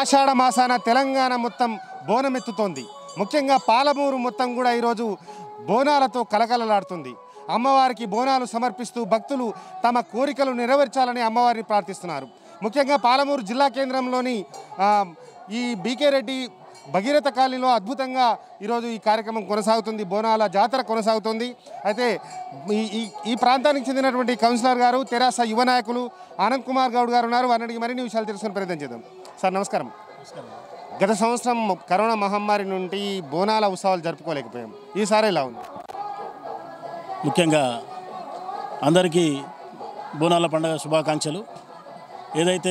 ఆషాఢ మాసాన తెలంగాణ మొత్తం బోనమెత్తుతోంది ముఖ్యంగా పాలమూరు మొత్తం కూడా ఈరోజు బోనాలతో కలకలలాడుతుంది అమ్మవారికి బోనాలు సమర్పిస్తూ భక్తులు తమ కోరికలు నెరవేర్చాలని అమ్మవారిని ప్రార్థిస్తున్నారు ముఖ్యంగా పాలమూరు జిల్లా కేంద్రంలోని ఆ, ఈ బీకే రెడ్డి భగీరథ కాలనీలో అద్భుతంగా ఈరోజు ఈ కార్యక్రమం కొనసాగుతుంది బోనాల జాతర కొనసాగుతుంది అయితే ఈ ఈ- ఈ ప్రాంతానికి చెందినటువంటి కౌన్సిలర్ గారు తెరాస యువ నాయకులు ఆనంద్ కుమార్ గౌడ్ గారు ఉన్నారు వారిని మరిన్ని విషయాలు తెలుసుకుని ప్రయత్నం చేద్దాం సార్ నమస్కారం గత సంవత్సరం కరోనా మహమ్మారి నుండి బోనాల ఉత్సవాలు జరుపుకోలేకపోయాం ఈసారి ఎలా ఉంది ముఖ్యంగా అందరికీ బోనాల పండుగ శుభాకాంక్షలు ఏదైతే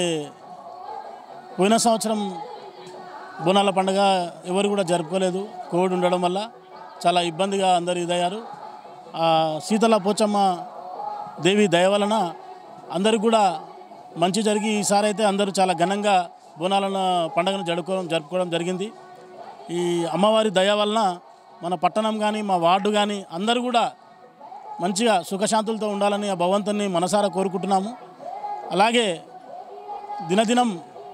పోయిన సంవత్సరం బోనాల పండుగ ఎవరు కూడా జరుపుకోలేదు కోవిడ్ ఉండడం వల్ల చాలా ఇబ్బందిగా అందరు ఇదయ్యారు ఆ శీతల పోచమ్మ దేవి దయ వలన అందరికి కూడా మంచి జరిగి ఈసారి అయితే అందరూ చాలా ఘనంగా బోనాలను పండుగను జరుపుకోవడం జరుపుకోవడం జరిగింది ఈ అమ్మవారి దయ వలన మన పట్టణం కానీ మా వార్డు కానీ అందరూ కూడా మంచిగా సుఖశాంతులతో ఉండాలని ఆ భగవంతుని మనసారా కోరుకుంటున్నాము అలాగే దినదినం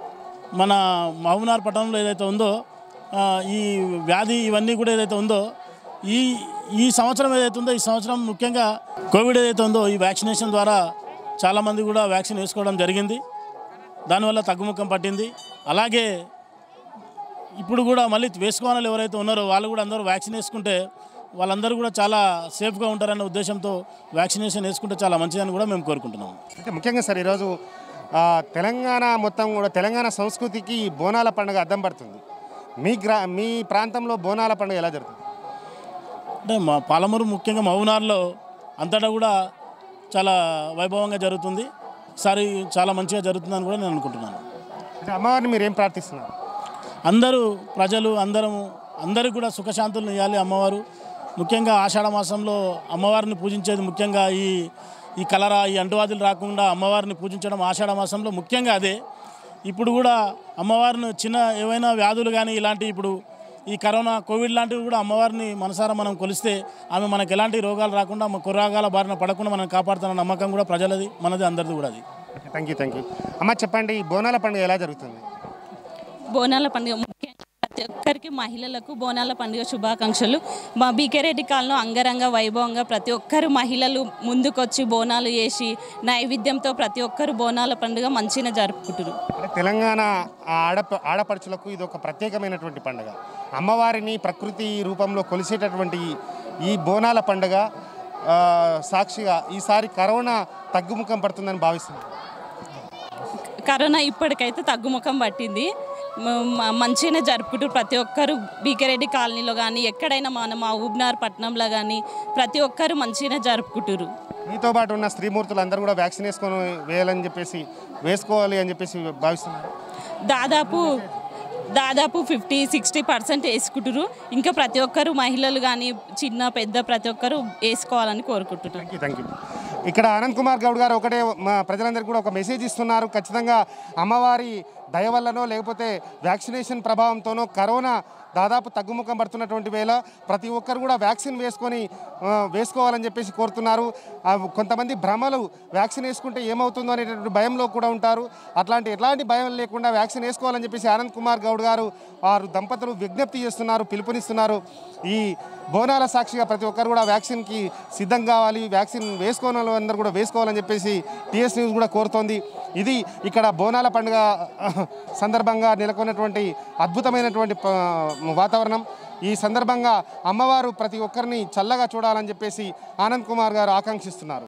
మన మహబూబ్నగర్ పట్టణంలో ఏదైతే ఉందో ఆ, ఈ వ్యాధి ఇవన్నీ కూడా ఏదైతే ఉందో ఈ ఈ సంవత్సరం ఏదైతే ఉందో ఈ సంవత్సరం ముఖ్యంగా కోవిడ్ ఏదైతే ఉందో ఈ వ్యాక్సినేషన్ ద్వారా చాలామంది కూడా వ్యాక్సిన్ వేసుకోవడం జరిగింది దానివల్ల తగ్గుముఖం పట్టింది అలాగే ఇప్పుడు కూడా మళ్ళీ వేసుకోవాలని ఎవరైతే ఉన్నారో వాళ్ళు కూడా అందరూ వ్యాక్సిన్ వేసుకుంటే వాళ్ళందరూ కూడా చాలా సేఫ్గా ఉంటారనే ఉద్దేశంతో వ్యాక్సినేషన్ వేసుకుంటే చాలా మంచిదని కూడా మేము కోరుకుంటున్నాము అంటే ముఖ్యంగా సార్ ఈరోజు ఆ, తెలంగాణ మొత్తం కూడా తెలంగాణ సంస్కృతికి బోనాల పండుగ అద్దం పడుతుంది మీ గ్రా మీ ప్రాంతంలో బోనాల పండుగ ఎలా జరుగుతుంది అంటే మా పాలమూరు ముఖ్యంగా మహబూనార్లో అంతటా కూడా చాలా వైభవంగా జరుగుతుంది ఈసారి చాలా మంచిగా జరుగుతుందని కూడా నేను అనుకుంటున్నాను అంటే అమ్మవారిని మీరు ఏం ప్రార్థిస్తున్నారు అందరూ ప్రజలు అందరం అందరికీ కూడా సుఖశాంతులను ఇవ్వాలి అమ్మవారు ముఖ్యంగా ఆషాఢ మాసంలో అమ్మవారిని పూజించేది ముఖ్యంగా ఈ ఈ కలరా ఈ అంటువాదులు రాకుండా అమ్మవారిని పూజించడం ఆషాఢ మాసంలో ముఖ్యంగా అదే ఇప్పుడు కూడా అమ్మవారిని చిన్న ఏవైనా వ్యాధులు కానీ ఇలాంటి ఇప్పుడు ఈ కరోనా కోవిడ్ లాంటివి కూడా అమ్మవారిని మనసారా మనం కొలిస్తే ఆమె మనకు ఎలాంటి రోగాలు రాకుండా మన కుర్రాగాల బారిన పడకుండా మనం కాపాడుతున్న నమ్మకం కూడా ప్రజలది మనది అందరిది కూడా అది థ్యాంక్ యూ థ్యాంక్ యూ అమ్మ చెప్పండి ఈ బోనాల పండుగ ఎలా జరుగుతుంది బోనాల పండుగ ముఖ్యంగా ప్రతి ఒక్కరికి మహిళలకు బోనాల పండుగ శుభాకాంక్షలు మా బీకేరెడ్డి కాలంలో అంగరంగ వైభవంగా ప్రతి ఒక్కరు మహిళలు ముందుకొచ్చి బోనాలు చేసి నైవేద్యంతో ప్రతి ఒక్కరు బోనాల పండుగ మంచిగా జరుపుకుంటారు అంటే తెలంగాణ ఆడ ఆడపడుచులకు ఇది ఒక ప్రత్యేకమైనటువంటి పండుగ అమ్మవారిని ప్రకృతి రూపంలో కొలిసేటటువంటి ఈ- ఈ బోనాల పండుగ ఆ, సాక్షిగా ఈసారి కరోనా తగ్గుముఖం పడుతుందని భావిస్తుంది కరోనా ఇప్పటికైతే తగ్గుముఖం పట్టింది మ- మ- మంచిగానే జరుపుకుంటారు ప్రతి ఒక్కరు బీకేరెడ్డి కాలనీలో కానీ ఎక్కడైనా మన మా ఊబ్నార్ పట్టణంలో కానీ ప్రతి ఒక్కరు మంచిగానే జరుపుకుంటారు మీతో పాటు ఉన్న స్త్రీమూర్తులు అందరూ కూడా వ్యాక్సిన్ వేసుకొని వేయాలని చెప్పేసి వేసుకోవాలి అని చెప్పేసి భావిస్తున్నారు దాదాపు దాదాపు ఫిఫ్టీ సిక్స్టీ పర్సెంట్ వేసుకుంటారు ఇంకా ప్రతి ఒక్కరు మహిళలు కానీ చిన్న పెద్ద ప్రతి ఒక్కరు వేసుకోవాలని కోరుకుంటున్నారు థ్యాంక్ యూ థ్యాంక్ యూ ఇక్కడ ఆనంద్ కుమార్ గౌడ్ గారు ఒకటే మా ప్రజలందరికీ కూడా ఒక మెసేజ్ ఇస్తున్నారు ఖచ్చితంగా అమ్మవారి దయ వల్లనో లేకపోతే వ్యాక్సినేషన్ ప్రభావంతోనో కరోనా దాదాపు తగ్గుముఖం పడుతున్నటువంటి వేళ ప్రతి ఒక్కరు కూడా వ్యాక్సిన్ వేసుకొని ఆ, వేసుకోవాలని చెప్పేసి కోరుతున్నారు ఆ, కొంతమంది భ్రమలు వ్యాక్సిన్ వేసుకుంటే ఏమవుతుందో అనేటువంటి భయంలో కూడా ఉంటారు అట్లాంటి ఎట్లాంటి భయం లేకుండా వ్యాక్సిన్ వేసుకోవాలని చెప్పేసి ఆనంద్ కుమార్ గౌడ్ గారు వారు దంపతులు విజ్ఞప్తి చేస్తున్నారు పిలుపునిస్తున్నారు ఈ బోనాల సాక్షిగా ప్రతి ఒక్కరు కూడా వ్యాక్సిన్కి సిద్ధం కావాలి వ్యాక్సిన్ వేసుకోని అందరూ కూడా వేసుకోవాలని చెప్పేసి టీఎస్ న్యూస్ కూడా కోరుతోంది ఇది ఇక్కడ బోనాల పండుగ సందర్భంగా నెలకొన్నటువంటి అద్భుతమైనటువంటి ప- వాతావరణం ఈ సందర్భంగా అమ్మవారు ప్రతి ఒక్కరిని చల్లగా చూడాలని చెప్పేసి ఆనంద్ కుమార్ గారు ఆకాంక్షిస్తున్నారు